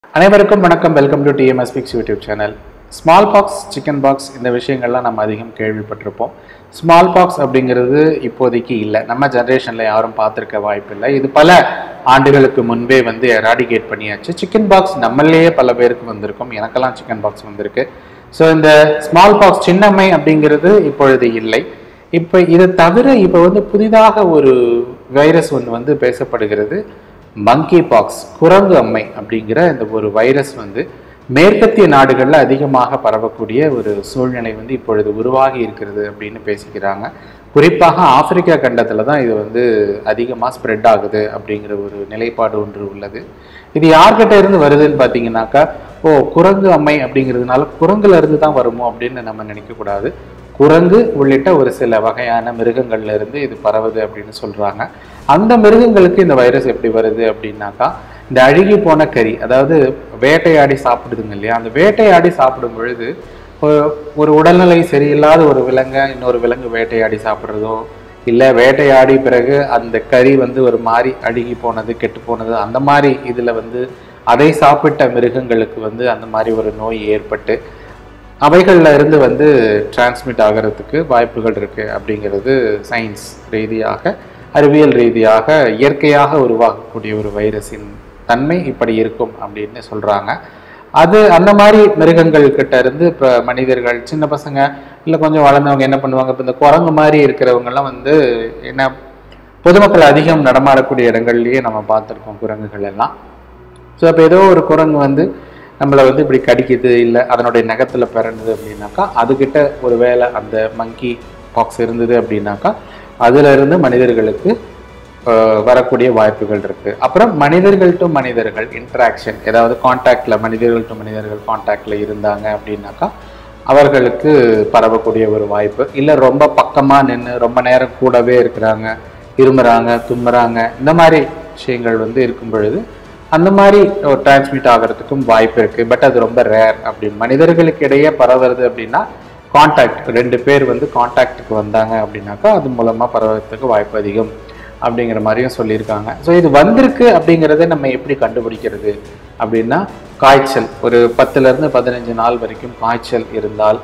அனைவருக்கும் வணக்கம் welcome to TMS pics YouTube channel smallpox chickenpox இந்த விஷயங்கள்லாம் நம்ம அதிகம் கேள்விப்பட்டிருப்போம் ஸ்மால் பாக்ஸ் அப்படிங்கிறது இப்போதைக்கு இல்லை நம்ம ஜென்ரேஷனில் யாரும் பார்த்துருக்க வாய்ப்பில்லை இது பல ஆண்டுகளுக்கு முன்பே வந்து எராடிகேட் பண்ணியாச்சு சிக்கன் பாக்ஸ் நம்மளையே பல பேருக்கு வந்திருக்கும் எனக்கெல்லாம் சிக்கன் பாக்ஸ் வந்திருக்கு ஸோ இந்த ஸ்மால் பாக்ஸ் சின்னம்மை அப்படிங்கிறது இப்பொழுது இல்லை இப்போ இதை தவிர இப்போ வந்து புதிதாக ஒரு வைரஸ் ஒன்று வந்து பேசப்படுகிறது மங்கி பாக்ஸ் குரங்கு அம்மை அப்படிங்கிற இந்த ஒரு வைரஸ் வந்து மேற்கத்திய நாடுகளில் அதிகமாக பரவக்கூடிய ஒரு சூழ்நிலை வந்து இப்பொழுது உருவாகி இருக்கிறது அப்படின்னு பேசிக்கிறாங்க குறிப்பாக ஆப்பிரிக்கா கண்டத்தில் தான் இது வந்து அதிகமாக ஸ்ப்ரெட் ஆகுது அப்படிங்கிற ஒரு நிலைப்பாடு ஒன்று உள்ளது இது யார்கிட்ட இருந்து வருதுன்னு பார்த்தீங்கன்னாக்கா ஓ குரங்கு அம்மை அப்படிங்கிறதுனால குரங்குல இருந்து தான் வருமோ அப்படின்னு நம்ம நினைக்கக்கூடாது குரங்கு உள்ளிட்ட ஒரு சில வகையான மிருகங்கள்ல இருந்து இது பரவுது அப்படின்னு சொல்றாங்க அந்த மிருகங்களுக்கு இந்த வைரஸ் எப்படி வருது அப்படின்னாக்கா இந்த அழுகி போன கறி அதாவது வேட்டையாடி சாப்பிடுதுங்க இல்லையா அந்த வேட்டையாடி சாப்பிடும் பொழுது ஒரு- ஒரு உடல்நிலை சரியில்லாத ஒரு விலங்கை இன்னொரு விலங்கு வேட்டையாடி சாப்பிட்றதோ இல்லை வேட்டையாடி பிறகு அந்த கறி வந்து ஒரு மாதிரி அழுகி போனது கெட்டு போனது அந்த மாதிரி இதில் வந்து அதை சாப்பிட்ட மிருகங்களுக்கு வந்து அந்த மாதிரி ஒரு நோய் ஏற்பட்டு அவைகளில் இருந்து வந்து டிரான்ஸ்மிட் ஆகிறதுக்கு வாய்ப்புகள் இருக்குது அப்படிங்கிறது சயின்ஸ் ரீதியாக அறிவியல் ரீதியாக இயற்கையாக உருவாகக்கூடிய ஒரு வைரஸின் தன்மை இப்படி இருக்கும் அப்படின்னு சொல்கிறாங்க அது அந்த மாதிரி மிருகங்கள் கிட்ட இருந்து இப்போ மனிதர்கள் சின்ன பசங்க இல்லை கொஞ்சம் வளர்ந்தவங்க என்ன பண்ணுவாங்க இப்போ இந்த குரங்கு மாதிரி இருக்கிறவங்கெல்லாம் வந்து என்ன பொதுமக்கள் அதிகம் நடமாடக்கூடிய இடங்கள்லயே நம்ம பார்த்துருக்கோம் குரங்குகள் எல்லாம் ஸோ அப்போ ஏதோ ஒரு குரங்கு வந்து நம்மளை வந்து இப்படி கடிக்குது இல்லை அதனுடைய நகத்தில் பிறந்தது அப்படின்னாக்கா அதுகிட்ட ஒரு வேளை அந்த மங்கி பாக்ஸ் இருந்தது அப்படின்னாக்கா அதுல இருந்து மனிதர்களுக்கு ஆஹ், வரக்கூடிய வாய்ப்புகள் இருக்கு அப்புறம் மனிதர்கள் டு மனிதர்கள் இன்டராக்ஷன் ஏதாவது காண்டாக்ட்ல மனிதர்கள் டு மனிதர்கள் காண்டாக்ட்ல இருந்தாங்க அப்படின்னாக்கா அவர்களுக்கு பரவக்கூடிய ஒரு வாய்ப்பு இல்லை ரொம்ப பக்கமா நின்று ரொம்ப நேரம் கூடவே இருக்கிறாங்க இருமுறாங்க தும்முறாங்க இந்த மாதிரி விஷயங்கள் வந்து இருக்கும் பொழுது அந்த மாதிரி டிரான்ஸ்மிட் ஆகிறதுக்கும் வாய்ப்பு இருக்கு பட் அது ரொம்ப ரேர் அப்படின்னு மனிதர்களுக்கு இடையே பரவுறது அப்படின்னா காண்டாக்ட் ரெண்டு பேர் வந்து காண்டாக்டுக்கு வந்தாங்க அப்படின்னாக்கா அது மூலமா பரவறதுக்கு வாய்ப்பு அதிகம் அப்படிங்கிற மாதிரியும் சொல்லியிருக்காங்க ஸோ இது வந்திருக்கு அப்படிங்கிறத நம்ம எப்படி கண்டுபிடிக்கிறது அப்படின்னா காய்ச்சல் ஒரு பத்துல இருந்து பதினஞ்சு நாள் வரைக்கும் காய்ச்சல் இருந்தால்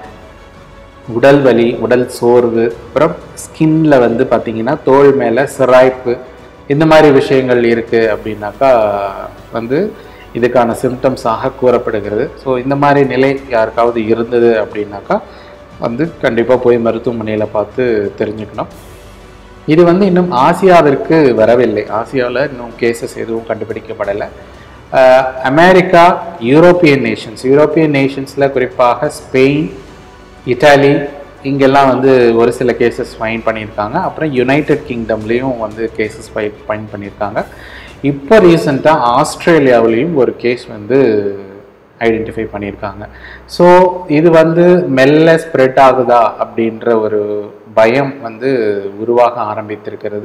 உடல் வலி உடல் சோர்வு அப்புறம் ஸ்கின்ல வந்து பார்த்தீங்கன்னா தோல் மேலே சிராய்ப்பு இந்த மாதிரி விஷயங்கள் இருக்கு அப்படின்னாக்கா வந்து இதுக்கான சிம்டம்ஸாக கூறப்படுகிறது ஸோ இந்த மாதிரி நிலை யாருக்காவது இருந்தது அப்படின்னாக்கா வந்து கண்டிப்பாக போய் மருத்துவமனையில் பார்த்து தெரிஞ்சுக்கணும் இது வந்து இன்னும் ஆசியாவிற்கு வரவில்லை ஆசியாவில் இன்னும் கேசஸ் எதுவும் கண்டுபிடிக்கப்படலை uh America European nations European நேஷன்ஸில் குறிப்பாக ஸ்பெயின் இட்டாலி இங்கெல்லாம் வந்து ஒரு சில கேசஸ் ஃபைன் பண்ணியிருக்காங்க அப்புறம் யுனைடெட் கிங்டம்லேயும் வந்து கேசஸ் ஃபை ஃபைன் பண்ணியிருக்காங்க இப்போ ரீசெண்டாக ஆஸ்திரேலியாவிலையும் ஒரு கேஸ் வந்து ஐடென்டிஃபை பண்ணியிருக்காங்க ஸோ இது வந்து மெல்ல ஸ்ப்ரெட் ஆகுதா அப்படின்ற ஒரு பயம் வந்து உருவாக ஆரம்பித்திருக்கிறது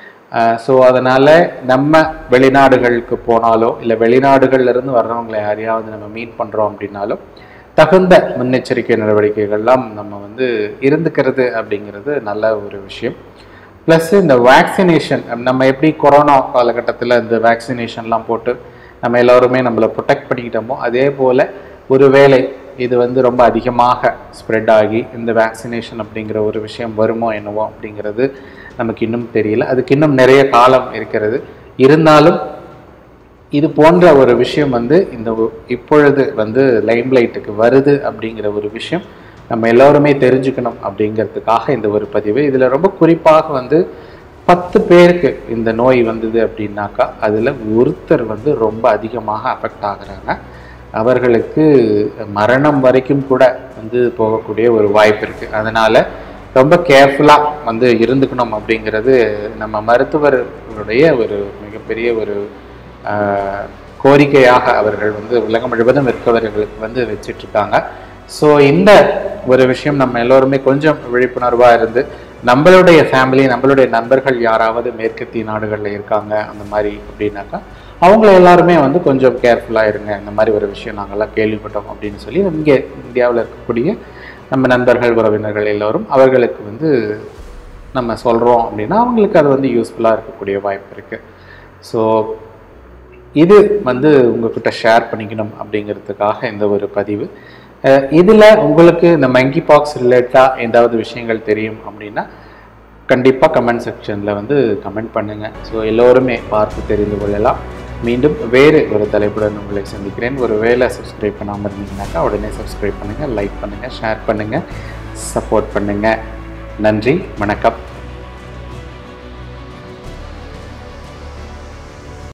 ஸோ அதனால் நம்ம வெளிநாடுகளுக்கு போனாலோ இல்லை வெளிநாடுகள்ல இருந்து வர்றவங்களை யாரையாவது நம்ம மீட் பண்ணுறோம் அப்படின்னாலோ தகுந்த முன்னெச்சரிக்கை நடவடிக்கைகள்லாம் நம்ம வந்து இருந்துக்கிறது அப்படிங்கிறது நல்ல ஒரு விஷயம் ப்ளஸ் இந்த வேக்சினேஷன் நம்ம எப்படி கொரோனா காலகட்டத்தில் இந்த வேக்சினேஷன்லாம் போட்டு நம்ம எல்லோருமே நம்மளை ப்ரொடெக்ட் பண்ணிக்கிட்டோமோ அதே போல் ஒருவேளை இது வந்து ரொம்ப அதிகமாக ஸ்ப்ரெட் ஆகி இந்த வேக்சினேஷன் அப்படிங்கிற ஒரு விஷயம் வருமோ என்னவோ அப்படிங்கிறது நமக்கு இன்னும் தெரியல அதுக்கு இன்னும் நிறைய காலம் இருக்கிறது இருந்தாலும் இது போன்ற ஒரு விஷயம் வந்து இந்த ஒ- இப்பொழுது வந்து லைம்லைட்டுக்கு வருது அப்படிங்கிற ஒரு விஷயம் நம்ம எல்லோருமே தெரிஞ்சுக்கணும் அப்படிங்கிறதுக்காக இந்த ஒரு பதிவு இதில் ரொம்ப குறிப்பாக வந்து பத்து பேருக்கு இந்த நோய் வந்தது அப்படின்னாக்கா அதில் ஒருத்தர் வந்து ரொம்ப அதிகமாக அஃபெக்ட் ஆகுறாங்க அவர்களுக்கு மரணம் வரைக்கும் கூட வந்து போகக்கூடிய ஒரு வாய்ப்பு இருக்குது அதனால் ரொம்ப கேர்ஃபுல்லாக வந்து இருந்துக்கணும் அப்படிங்கிறது நம்ம மருத்துவர்களுடைய ஒரு மிகப்பெரிய ஒரு ஆஹ், கோரிக்கையாக அவர்கள் வந்து உலகம் முழுவதும் இருக்கவர்களுக்கு வந்து வச்சிட்டு இருக்காங்க ஸோ இந்த ஒரு விஷயம் நம்ம எல்லோருமே கொஞ்சம் விழிப்புணர்வாக இருந்து நம்மளுடைய ஃபேமிலி நம்மளுடைய நண்பர்கள் யாராவது மேற்கத்திய நாடுகளில் இருக்காங்க அந்த மாதிரி அப்படின்னாக்கா அவங்கள எல்லாருமே வந்து கொஞ்சம் கேர்ஃபுல்லாக இருங்க இந்த மாதிரி ஒரு விஷயம் நாங்கள்லாம் கேள்விப்பட்டோம் அப்படின்னு சொல்லி இங்கே இந்தியாவில் இருக்கக்கூடிய நம்ம நண்பர்கள் உறவினர்கள் எல்லோரும் அவர்களுக்கு வந்து நம்ம சொல்கிறோம் அப்படின்னா அவங்களுக்கு அது வந்து யூஸ்ஃபுல்லாக இருக்கக்கூடிய வாய்ப்பு இருக்குது ஸோ இது வந்து உங்ககிட்ட ஷேர் பண்ணிக்கணும் அப்படிங்கிறதுக்காக இந்த ஒரு பதிவு அஹ் இதுல உங்களுக்கு இந்த மங்கி பாக்ஸ் ரிலேட்டடாக ஏதாவது விஷயங்கள் தெரியும் அப்படின்னா கண்டிப்பாக கமெண்ட் செக்ஷனில் வந்து கமெண்ட் பண்ணுங்கள் ஸோ எல்லோருமே பார்த்து தெரிந்து கொள்ளலாம் மீண்டும் வேறு ஒரு தலைப்புடன் உங்களை சந்திக்கிறேன் ஒரு வேளை சப்ஸ்கிரைப் பண்ணாமல் இருந்தீங்கன்னாக்கா உடனே சப்ஸ்கிரைப் பண்ணுங்கள் லைக் பண்ணுங்கள் ஷேர் பண்ணுங்கள் சப்போர்ட் பண்ணுங்கள் நன்றி வணக்கம்